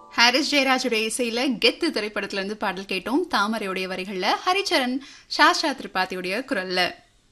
Harris ஜெயராஜுடைய இசையில கெத்து திரைப்படத்துல இருந்து பாடல் கேட்டோம் தாமரையுடைய வரிகள்ல ஹரிச்சரன் சாஸ்தா திரிபாத்தியுடைய குரல்ல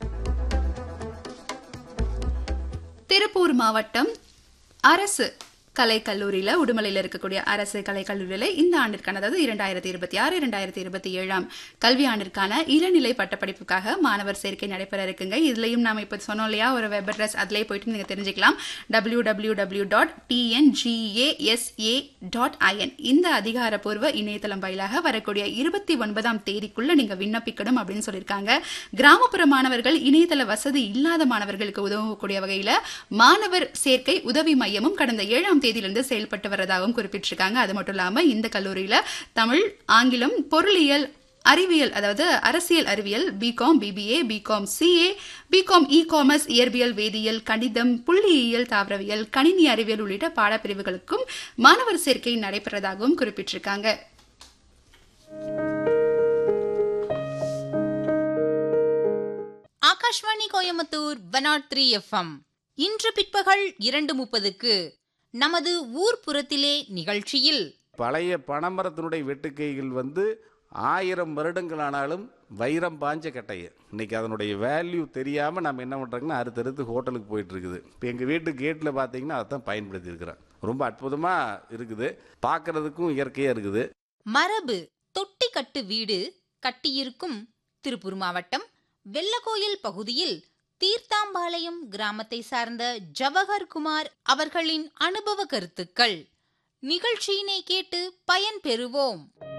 திருப்பூர் மாவட்டம் அரசு கலைக்கல்லூரியில உடுமலையில் இருக்கக்கூடிய அரசு கலைக்கல்லூரியில இந்த ஆண்டிற்கான அதாவது இரண்டாயிரத்தி இருபத்தி ஆறு இரண்டாயிரத்தி இருபத்தி ஏழாம் கல்வி ஆண்டிற்கான இளநிலை பட்டப்படிப்புக்காக மாணவர் சேர்க்கை நடைபெற இருக்குங்க இதுலயும் நாம இப்ப சொன்னோம் இல்லையா ஒரு வெப் அட்ரஸ் அதுலயே போயிட்டு நீங்க தெரிஞ்சுக்கலாம் W W W dot TNGASA dot IN இந்த அதிகாரப்பூர்வ இணையதளம் வாயிலாக வரக்கூடிய இருபத்தி ஒன்பதாம் தேதிக்குள்ள நீங்க விண்ணப்பிக்கணும் அப்படின்னு சொல்லியிருக்காங்க கிராமப்புற மாணவர்கள் இணையதள வசதி இல்லாத மாணவர்களுக்கு உதவக்கூடிய வகையில மாணவர் சேர்க்கை உதவி மையமும் கடந்த ஏழாம் தேதியிலிருந்து செயல்பட்டு வரதாகவும் குறிப்பிட்டிருக்காங்க அது மட்டும் இல்லாம இந்த கல்லூரியில தமிழ் ஆங்கிலம் பொருளியல் அறிவியல் அதாவது அரசியல் அறிவியல் BCom BBA BCom CA BCom e commerce இயற்பியல் வேதியியல் கணிதம் புள்ளியியல் தாவரவியல் கணினி அறிவியல் உள்ளிட்ட பாடப்பிரிவுகளுக்கும் மாணவர் சேர்க்கை நடைபெறதாகவும் குறிப்பிட்டிருக்காங்க Akashvani Coimbatore one nought three FM இன்று பிற்பகல் இரண்டு முப்பதுக்கு நமது ஊர் புறத்திலே நிகழ்ச்சியில் பழைய பனைமரத்தினுடைய வெட்டுக்கைகள் வந்து ஆயிரம் வருடங்கள் ஆனாலும் வைரம் பாஞ்ச கட்டையை இன்னைக்கு அதனுடைய வேல்யூ தெரியாமல் நம்ம என்ன பண்ணுறோங்கன்னா அடுத்தடுத்து ஹோட்டலுக்கு போயிட்டு இருக்குது இப்போ எங்கள் வீட்டு கேட்டில் பார்த்தீங்கன்னா அதை தான் பயன்படுத்தி இருக்கிறேன் ரொம்ப அற்புதமாக இருக்குது பார்க்கறதுக்கும் இயற்கையாக இருக்குது மரபு தொட்டி கட்டு வீடு கட்டியிருக்கும் திருப்பூர் மாவட்டம் வெள்ளக்கோயில் பகுதியில் தீர்த்தாம்பாளையம் கிராமத்தை சார்ந்த ஜவஹர் குமார் அவர்களின் அனுபவ கருத்துக்கள் நிகழ்ச்சியினை கேட்டு பயன் பெறுவோம்